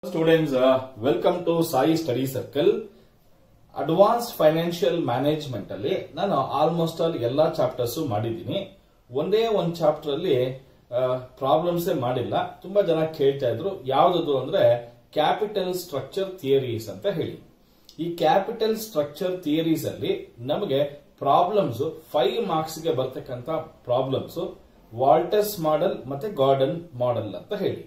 Students, uh, welcome to Sai Study Circle. Advance financial management ಅಲ್ಲಿ ನಾನು almost all ಎಲ್ಲಾ chapters ಮಾಡಿದ್ದೀನಿ ಒಂದೇ ಒಂದು ಚಾಪ್ಟರ್ ಅಲ್ಲಿ ಪ್ರಾಬ್ಲಮ್ಸೇ ಮಾಡಿಲ್ಲ ತುಂಬಾ ಜನ ಕೇಳ್ತಾ ಇದ್ರು ಯಾವ್ದದು ಅಂದ್ರೆ ಕ್ಯಾಪಿಟಲ್ ಸ್ಟ್ರಕ್ಚರ್ ಥಿಯರೀಸ್ ಅಂತ ಹೇಳಿ ಈ ಕ್ಯಾಪಿಟಲ್ ಸ್ಟ್ರಕ್ಚರ್ ಥಿಯರೀಸ್ ಅಲ್ಲಿ ನಮಗೆ ಪ್ರಾಬ್ಲಮ್ಸ್ ಫೈವ್ ಮಾರ್ಕ್ಸ್ ಗೆ ಬರ್ತಕ್ಕಂತ ಪ್ರಾಬ್ಲಮ್ಸ್ ವಾಲ್ಟರ್ಸ್ ಮಾಡೆಲ್ ಮತ್ತೆ ಗಾರ್ಡನ್ ಮಾಡೆಲ್ ಅಂತ ಹೇಳಿ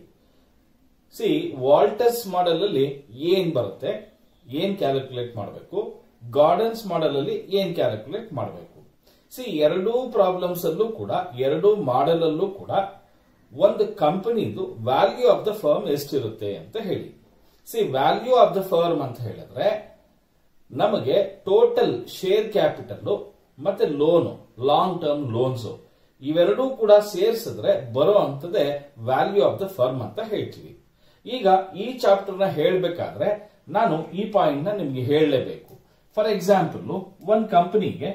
ಸಿ ವಾಲ್ಟರ್ಸ್ ಮಾಡೆಲ್ ಅಲ್ಲಿ ಏನ್ ಬರುತ್ತೆ ಏನ್ ಕ್ಯಾಲ್ಕುಲೇಟ್ ಮಾಡಬೇಕು ಗಾರ್ಡನ್ಸ್ ಮಾಡೆಲ್ ಅಲ್ಲಿ ಏನ್ ಕ್ಯಾಲ್ಕುಲೇಟ್ ಮಾಡಬೇಕು ಸಿ ಎರಡೂ ಪ್ರಾಬ್ಲಮ್ಸ್ ಅಲ್ಲೂ ಕೂಡ ಎರಡೂ ಮಾಡೆಲ್ ಅಲ್ಲೂ ಕೂಡ ಒಂದು ಕಂಪನಿದು ವ್ಯಾಲ್ಯೂ ಆಫ್ ದ ಫರ್ಮ್ ಎಷ್ಟಿರುತ್ತೆ ಅಂತ ಹೇಳಿ see value of the firm ಅಂತ ಹೇಳಿದ್ರೆ ನಮಗೆ ಟೋಟಲ್ ಶೇರ್ ಕ್ಯಾಪಿಟಲ್ ಮತ್ತೆ ಲೋನ್ ಲಾಂಗ್ ಟರ್ಮ್ ಲೋನ್ಸ್ ಇವೆರಡೂ ಕೂಡ ಸೇರಿಸಿದ್ರೆ ಬರೋ ಅಂತದೇ ವ್ಯಾಲ್ಯೂ ಆಫ್ ದ ಫರ್ಮ್ ಅಂತ ಹೇಳ್ತೀವಿ ಈಗ ಈ ಚಾಪ್ಟರ್ ನ ಹೇಳಬೇಕಾದ್ರೆ ನಾನು ಈ ಪಾಯಿಂಟ್ ನ ನಿಮ್ಗೆ ಹೇಳಲೇಬೇಕು ಫಾರ್ ಎಕ್ಸಾಂಪಲ್ ಒಂದ್ ಕಂಪನಿಗೆ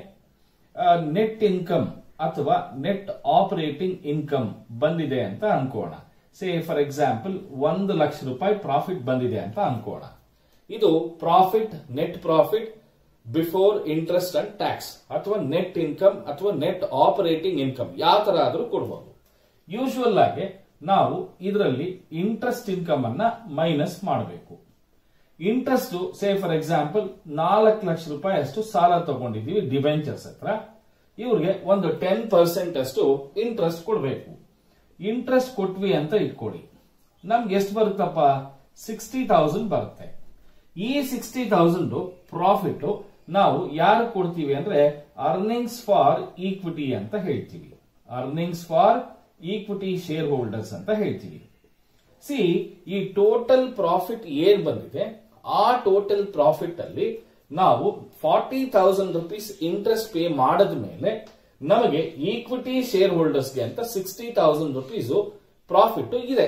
ನೆಟ್ ಇನ್ಕಮ್ ಅಥವಾ ನೆಟ್ ಆಪರೇಟಿಂಗ್ ಇನ್ಕಮ್ ಬಂದಿದೆ ಅಂತ ಅನ್ಕೋಣ ಸೇ ಫಾರ್ ಎಕ್ಸಾಂಪಲ್ ಒಂದು ಲಕ್ಷ ರೂಪಾಯಿ ಪ್ರಾಫಿಟ್ ಬಂದಿದೆ ಅಂತ ಅನ್ಕೋಣ ಇದು profit net profit before interest and tax ಅಥವಾ ನೆಟ್ ಇನ್ಕಮ್ ಅಥವಾ ನೆಟ್ ಆಪರೇಟಿಂಗ್ ಇನ್ಕಮ್ ಯಾವ ತರ ಆದ್ರೂ ಕೊಡಬಹುದು ಯೂಶುವಲ್ ಆಗಿ ನಾವು ಇದರಲ್ಲಿ ಇಂಟ್ರೆಸ್ಟ್ ಇನ್ಕಮ್ ಅನ್ನ ಮೈನಸ್ ಮಾಡಬೇಕು ಇಂಟ್ರೆಸ್ಟ್ ಸೇ ಫಾರ್ ಎಕ್ಸಾಂಪಲ್ ನಾಲ್ಕು ಲಕ್ಷ ರೂಪಾಯಿ ಅಷ್ಟು ಸಾಲ ತಗೊಂಡಿದ್ದೀವಿ ಡಿಬೆಂಚರ್ಸ್ ಹತ್ರ ಇವ್ರಿಗೆ ಒಂದು ಟೆನ್ ಪರ್ಸೆಂಟ್ ಅಷ್ಟು ಇಂಟ್ರೆಸ್ಟ್ ಕೊಡಬೇಕು ಇಂಟ್ರೆಸ್ಟ್ ಕೊಟ್ವಿ ಅಂತ ಇಟ್ಕೊಳ್ಳಿ ನಮ್ಗೆ ಎಷ್ಟು ಬರುತ್ತಪ್ಪ ಸಿಕ್ಸ್ಟಿ ತೌಸಂಡ್ ಬರುತ್ತೆ ಈ ಸಿಕ್ಸ್ಟಿ ತೌಸಂಡ್ ಪ್ರಾಫಿಟ್ ನಾವು ಯಾರು ಕೊಡ್ತೀವಿ ಅಂದ್ರೆ ಅರ್ನಿಂಗ್ಸ್ ಫಾರ್ ಈಕ್ವಿಟಿ ಅಂತ ಹೇಳ್ತೀವಿ earnings for equity share holders ಅಂತ ಹೇಳ್ತೀವಿ ಸಿ ಈ ಟೋಟಲ್ ಪ್ರಾಫಿಟ್ ಏನ್ ಬಂದಿದೆ ಆ ಟೋಟಲ್ ಪ್ರಾಫಿಟ್ ಅಲ್ಲಿ ನಾವು forty thousand rupees interest pay ಮಾಡದ ಮೇಲೆ ನಮಗೆ ಈಕ್ವಿಟಿ ಶೇರ್ ಹೋಲ್ಡರ್ಸ್ಗೆ ಅಂತ ಸಿಕ್ಸ್ಟಿ ತೌಸಂಡ್ ರುಪೀಸ್ ಪ್ರಾಫಿಟ್ ಇದೆ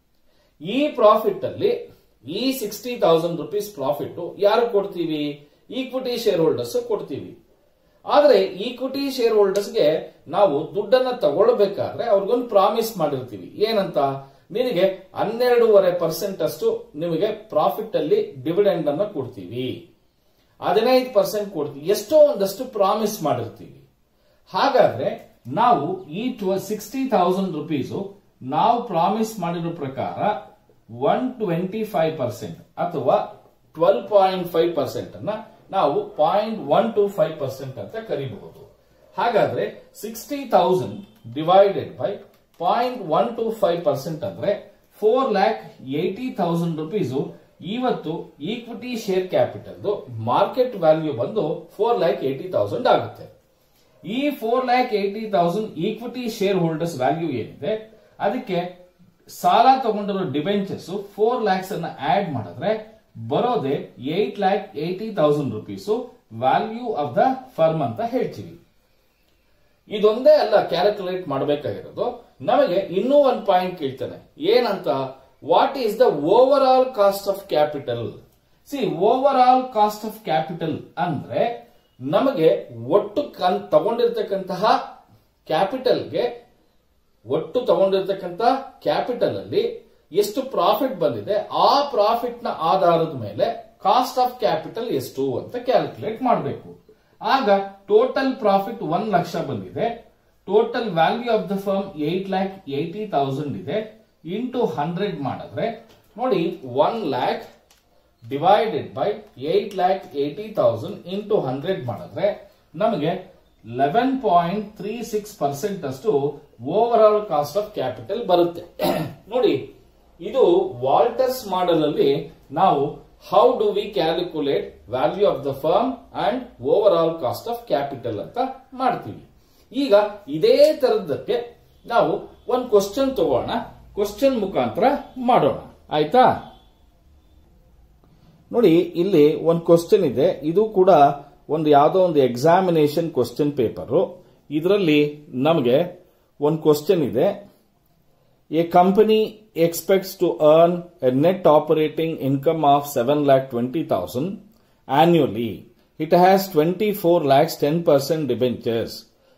ಈ ಪ್ರಾಫಿಟ್ ಅಲ್ಲಿ ಈ ಸಿಕ್ಸ್ಟಿ ತೌಸಂಡ್ ರುಪೀಸ್ ಪ್ರಾಫಿಟ್ ಯಾರು ಕೊಡ್ತೀವಿ ಈಕ್ವಿಟಿ ಶೇರ್ ಹೋಲ್ಡರ್ಸ್ ಕೊಡ್ತೀವಿ ಆದ್ರೆ ಈಕ್ವಿಟಿ ಶೇರ್ ಹೋಲ್ಡರ್ಸ್ಗೆ ನಾವು ದುಡ್ಡನ್ನ ತಗೊಳ್ಬೇಕಾದ್ರೆ ಅವ್ರಿಗೊಂದು ಪ್ರಾಮಿಸ್ ಮಾಡಿರ್ತೀವಿ ಏನಂತ ನಿನಗೆ ಹನ್ನೆರಡೂವರೆ ಪರ್ಸೆಂಟ್ ಅಷ್ಟು ನಿಮಗೆ ಪ್ರಾಫಿಟ್ ಅಲ್ಲಿ ಡಿವಿಡೆಂಡ್ ಅನ್ನ ಕೊಡ್ತೀವಿ ಹದಿನೈದು ಪರ್ಸೆಂಟ್ ಕೊಡ್ತೀವಿ ಎಷ್ಟೋ ಒಂದಷ್ಟು ಪ್ರಾಮಿಸ್ ಮಾಡಿರ್ತೀವಿ ಹಾಗಾದ್ರೆ ನಾವು ಈ ಸಿಕ್ಸ್ಟಿ ತೌಸಂಡ್ ರುಪೀಸ್ ನಾವು ಪ್ರಾಮಿಸ್ ಮಾಡಿರೋ ಪ್ರಕಾರ ಒನ್ ಟ್ವೆಂಟಿ ಫೈವ್ ಪರ್ಸೆಂಟ್ ಅಥವಾ ಟ್ವೆಲ್ ಪಾಯಿಂಟ್ ಫೈವ್ ಪರ್ಸೆಂಟ್ ಅನ್ನ ನಾವು point one two five percent ಅಂತ ಕರಿಬಹುದು ಹಾಗಾದ್ರೆ sixty thousand divided by point one two five percent ಅಂದ್ರೆ four lakh eighty thousand rupees ಇವತ್ತು equity share capital market value ಬಂದು four lakh eighty thousand ಆಗುತ್ತೆ ಈ four lakh eighty thousand equity share holders value ಏನಿದೆ ಅದಕ್ಕೆ ಸಾಲ ತಗೊಂಡಿರೋ ಡಿಬೆಂಚರ್ಸ್ ಫೋರ್ ಲ್ಯಾಕ್ಸ್ ಅನ್ನ ಆಡ್ ಮಾಡಿದ್ರೆ ಬರೋದೇ eight lakh eighty thousand rupees value of the firm ಅಂತ ಹೇಳ್ತೀವಿ ಇದೊಂದೇ ಅಲ್ಲ ಕ್ಯಾಲ್ಕುಲೇಟ್ ಮಾಡಬೇಕಾಗಿರೋದು ನಮಗೆ ಇನ್ನೂ ಒಂದು ಪಾಯಿಂಟ್ ಕೇಳ್ತಾನೆ ಏನಂತ what is the overall cost of capital see overall cost of capital ಅಂದ್ರೆ ನಮಗೆ ಒಟ್ಟು ತಗೊಂಡಿರ್ತಕ್ಕಂತಹ ಕ್ಯಾಪಿಟಲ್ಗೆ ಒಟ್ಟು ತಗೊಂಡಿರ್ತಕ್ಕಂಥ ಕ್ಯಾಪಿಟಲ್ ಅಲ್ಲಿ ಎಷ್ಟು ಪ್ರಾಫಿಟ್ ಬಂದಿದೆ ಆ ಪ್ರಾಫಿಟ್ ನ ಆಧಾರದ ಮೇಲೆ ಕಾಸ್ಟ್ ಆಫ್ ಕ್ಯಾಪಿಟಲ್ ಎಷ್ಟು ಅಂತ ಕ್ಯಾಲ್ಕುಲೇಟ್ ಮಾಡಬೇಕು ಆಗ ಟೋಟಲ್ ಪ್ರಾಫಿಟ್ ಒನ್ ಲಕ್ಷ ಬಂದಿದೆ total value of the firm eight lakh eighty thousand ಇದೆ ಇಂಟು ಹಂಡ್ರೆಡ್ ಮಾಡಿದ್ರೆ ನೋಡಿ one lakh divided by eight lakh eighty thousand into hundred ಮಾಡಿದ್ರೆ ನಮಗೆ eleven point three six percent ಅಷ್ಟು overall cost of capital ಬರುತ್ತೆ ನೋಡಿ ಇದು ವಾಲ್ಟರ್ಸ್ ಮಾಡೆಲ್ ಅಲ್ಲಿ ನಾವು how do we calculate value of the firm and overall cost of capital ಅಂತ ಮಾಡ್ತೀವಿ ಈಗ ಇದೇ ತರದಕ್ಕೆ ನಾವು ಒಂದು ಕ್ವಶನ್ ತಗೋಣ ಕ್ವಶನ್ ಮುಖಾಂತರ ಮಾಡೋಣ ಆಯ್ತಾ ನೋಡಿ ಇಲ್ಲಿ ಒಂದು ಕ್ವಶನ್ ಇದೆ ಇದು ಕೂಡ ಒಂದು ಯಾವುದೋ ಒಂದು ಎಕ್ಸಾಮಿನೇಷನ್ ಕ್ವಶನ್ ಪೇಪರ್ ಇದರಲ್ಲಿ ನಮಗೆ ಒಂದು ಕ್ವಶನ್ ಇದೆ a company expects to earn a net operating income of seven lakh twenty thousand annually it has twenty four lakhs ten percent debentures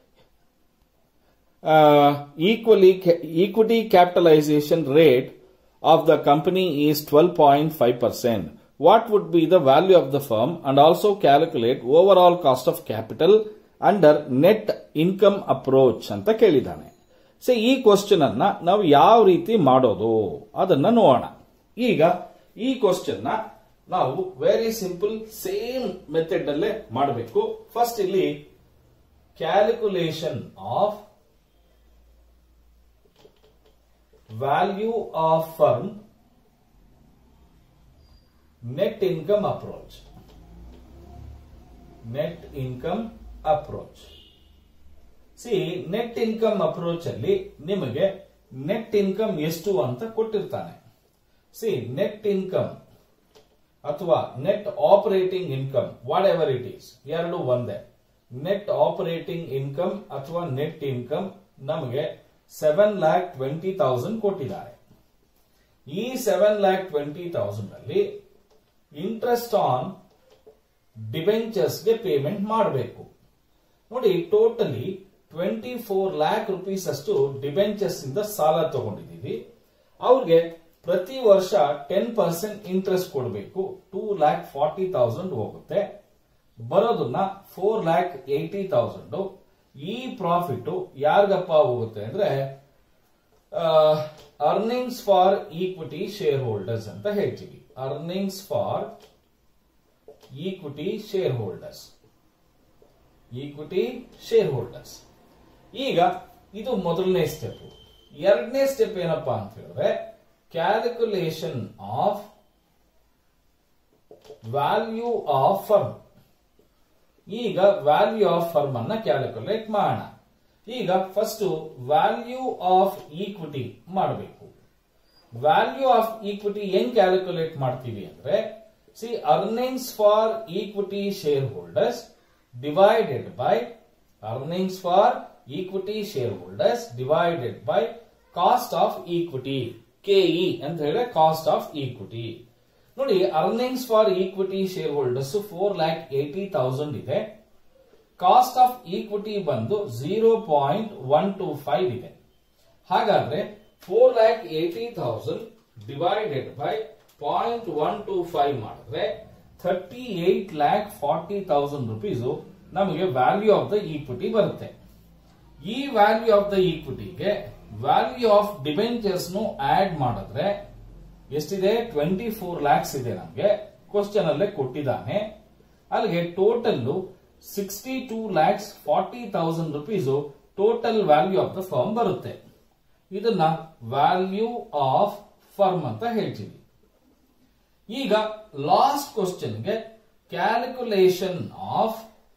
equally equity capitalization rate of the company is 12.5%. What would be the value of the firm and also calculate overall cost of capital under net income approach ಅಂತ ಕೇಳಿದ್ದಾನೆ so ಈ question ಅನ್ನ ನಾವು ಯಾವ ರೀತಿ ಮಾಡೋದು ಅದನ್ನ ನೋಡೋಣ ಈಗ ಈ ಕ್ವಶನ್ ನ ನಾವು ವೆರಿ ಸಿಂಪಲ್ ಸೇಮ್ ಮೆಥಡ್ ಅಲ್ಲೇ ಮಾಡಬೇಕು ಫಸ್ಟ್ ಇಲ್ಲಿ calculation of value of firm net income approach net income approach see net income approach ಅಲ್ಲಿ ನಿಮಗೆ ನೆಟ್ ಇನ್ಕಮ್ ಎಷ್ಟು ಅಂತ ಕೊಟ್ಟಿರ್ತಾನೆ ಸಿ ನೆಟ್ ಇನ್ಕಮ್ ಅಥವಾ net operating income whatever it is ಎರಡು ಒಂದೇ ನೆಟ್ ಆಪರೇಟಿಂಗ್ ಇನ್ಕಮ್ ಅಥವಾ ನೆಟ್ ಇನ್ಕಮ್ ನಮಗೆ ಸೆವೆನ್ ಲ್ಯಾಕ್ ಟ್ವೆಂಟಿ ತೌಸಂಡ್ ಕೊಟ್ಟಿದ್ದಾರೆ ಈ ಸೆವೆನ್ ಲ್ಯಾಕ್ ಟ್ವೆಂಟಿ ತೌಸಂಡ್ ಅಲ್ಲಿ ಇಂಟ್ರೆಸ್ಟ್ ಆನ್ ಡಿಬೆಂಚರ್ಸ್ಗೆ ಪೇಮೆಂಟ್ ಮಾಡಬೇಕು ನೋಡಿ totally twenty four lakh rupees ಅಷ್ಟು ಡಿಬೆಂಚರ್ಸ್ ಇಂದ ಸಾಲ ತಗೊಂಡಿದ್ದೀವಿ ಅವ್ರಿಗೆ ಪ್ರತಿ ವರ್ಷ ಟೆನ್ ಪರ್ಸೆಂಟ್ ಇಂಟ್ರೆಸ್ಟ್ ಕೊಡಬೇಕು ಟೂ ಲ್ಯಾಕ್ ಫಾರ್ಟಿ ತೌಸಂಡ್ ಹೋಗುತ್ತೆ ಬರೋದನ್ನ ಫೋರ್ ಲ್ಯಾಕ್ ಏಯ್ಟಿ ತೌಸಂಡ್ ಈ ಪ್ರಾಫಿಟ್ ಯಾರಿಗಪ್ಪ ಹೋಗುತ್ತೆ ಅಂದ್ರೆ earnings for equity share holders ಅಂತ ಹೇಳ್ತೀವಿ earnings for equity share holders equity share holders ಈಗ ಇದು ಮೊದಲನೇ ಸ್ಟೆಪ್ ಎರಡನೇ ಸ್ಟೆಪ್ ಏನಪ್ಪಾ ಅಂತ ಹೇಳಿದ್ರೆ calculation of value of firm ಈಗ ವ್ಯಾಲ್ಯೂ ಆಫ್ ಫರ್ಮ್ ಅನ್ನ ಕ್ಯಾಲ್ಕುಲೇಟ್ ಮಾಡೋಣ ಈಗ ಫಸ್ಟ್ ವ್ಯಾಲ್ಯೂ ಆಫ್ ಈಕ್ವಿಟಿ ಮಾಡಬೇಕು ವ್ಯಾಲ್ಯೂ ಆಫ್ ಈಕ್ವಿಟಿ ಹೆಂಗ್ ಕ್ಯಾಲ್ಕುಲೇಟ್ ಮಾಡ್ತೀವಿ ಅಂದ್ರೆ see earnings for equity share holders divided by earnings for equity share holders divided by cost of equity K E ಅಂತ ಹೇಳಿದ್ರೆ cost of equity ನೋಡಿ earnings for equity share holders four lakh eighty thousand ಇದೆ cost of equity ಬಂದು zero point one two five ಇದೆ ಹಾಗಾದ್ರೆ four lakh eighty thousand divided by point one two five ಮಾಡಿದ್ರೆ thirty eight lakh forty thousand rupees ನಮಗೆ value of the equity ಬರುತ್ತೆ ಈ value of the ಈಕ್ವಿಟಿಗೆ value of debentures add ಮಾಡಿದ್ರೆ ಎಷ್ಟಿದೆ ಟ್ವೆಂಟಿ ಫೋರ್ ಲ್ಯಾಕ್ಸ್ ಇದೆ ನಮಗೆ ಕ್ವಶನ್ ಅಲ್ಲೇ ಕೊಟ್ಟಿದ್ದಾನೆ ಅಲ್ಲಿಗೆ total sixty two lakhs forty thousand rupees total value of the firm ಬರುತ್ತೆ ಇದನ್ನ ವ್ಯಾಲ್ಯೂ ಆಫ್ ಫರ್ಮ್ ಅಂತ ಹೇಳ್ತೀವಿ ಈಗ ಲಾಸ್ಟ್ ಕ್ವಶನ್ಗೆ calculation of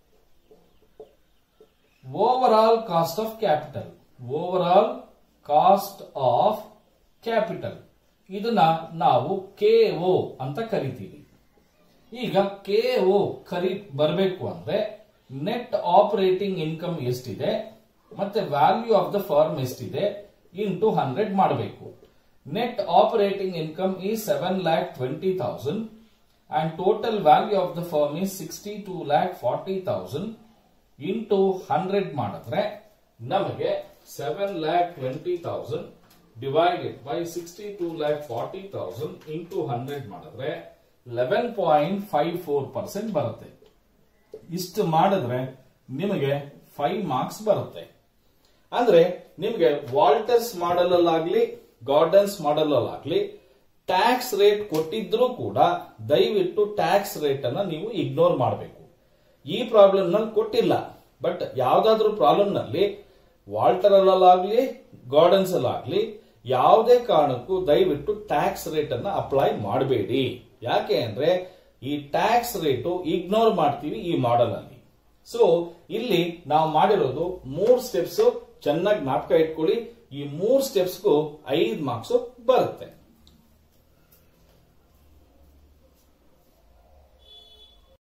overall cost of capital overall cost of capital ಇದನ್ನ ನಾವು ಕೆ ಒ ಅಂತ ಕರಿತೀವಿ ಈಗ ಕೆ ಒ ಕರಿ ಬರಬೇಕು ಅಂದ್ರೆ ನೆಟ್ ಆಪರೇಟಿಂಗ್ ಇನ್ಕಮ್ ಎಷ್ಟಿದೆ ಮತ್ತೆ ವ್ಯಾಲ್ಯೂ ಆಫ್ ದ ಫರ್ಮ್ ಎಷ್ಟಿದೆ ಇಂಟು ಹಂಡ್ರೆಡ್ ಮಾಡಬೇಕು ನೆಟ್ ಆಪರೇಟಿಂಗ್ ಇನ್ಕಮ್ ಈ seven lakh twenty thousand and total value of the firm ಈ sixty two lakh forty thousand into hundred ಮಾಡಿದ್ರೆ ನಮಗೆ seven lakh twenty thousand divided by sixty two lakh forty thousand into hundred ಮಾಡಿದ್ರೆ eleven point five four percent ಬರುತ್ತೆ ಇಷ್ಟು ಮಾಡಿದ್ರೆ ನಿಮಗೆ five marks ಬರುತ್ತೆ ಅಂದ್ರೆ ನಿಮಗೆ ವಾಲ್ಟರ್ಸ್ ಮಾಡಲ್ ಅಲ್ಲಾಗ್ಲಿ ಗಾರ್ಡನ್ಸ್ ಮಾಡಲ್ ಅಲ್ಲಾಗ್ಲಿ ಟ್ಯಾಕ್ಸ್ ರೇಟ್ ಕೊಟ್ಟಿದ್ರೂ ಕೂಡ ದಯವಿಟ್ಟು ಟ್ಯಾಕ್ಸ್ ರೇಟ್ ಅನ್ನ ನೀವು ಇಗ್ನೋರ್ ಮಾಡಬೇಕು ಈ ಪ್ರಾಬ್ಲಮ್ ನಲ್ಲಿ ಕೊಟ್ಟಿಲ್ಲ ಬಟ್ ಯಾವ್ದಾದ್ರೂ ಪ್ರಾಬ್ಲಮ್ ನಲ್ಲಿ ವಾಲ್ಟರ್ ಅಲ್ಲಾಗ್ಲಿ ಗಾರ್ಡನ್ಸ್ ಅಲ್ಲಾಗ್ಲಿ ಯಾವುದೇ ಕಾರಣಕ್ಕೂ ದಯವಿಟ್ಟು ಟ್ಯಾಕ್ಸ್ ರೇಟ್ ಅನ್ನ ಅಪ್ಲೈ ಮಾಡಬೇಡಿ ಯಾಕೆ ಅಂದ್ರೆ ಈ ಟ್ಯಾಕ್ಸ್ ರೇಟು ಇಗ್ನೋರ್ ಮಾಡ್ತೀವಿ ಈ ಮಾಡೆಲ್ ಅಲ್ಲಿ ಸೊ ಇಲ್ಲಿ ನಾವು ಮಾಡಿರೋದು ಮೂರ್ ಸ್ಟೆಪ್ಸ್ ಚೆನ್ನಾಗಿ ಜ್ಞಾಪಕ ಇಟ್ಕೊಳ್ಳಿ ಈ ಮೂರ್ ಸ್ಟೆಪ್ಸ್ಗೂ ಐದು ಮಾರ್ಕ್ಸ್ ಬರುತ್ತೆ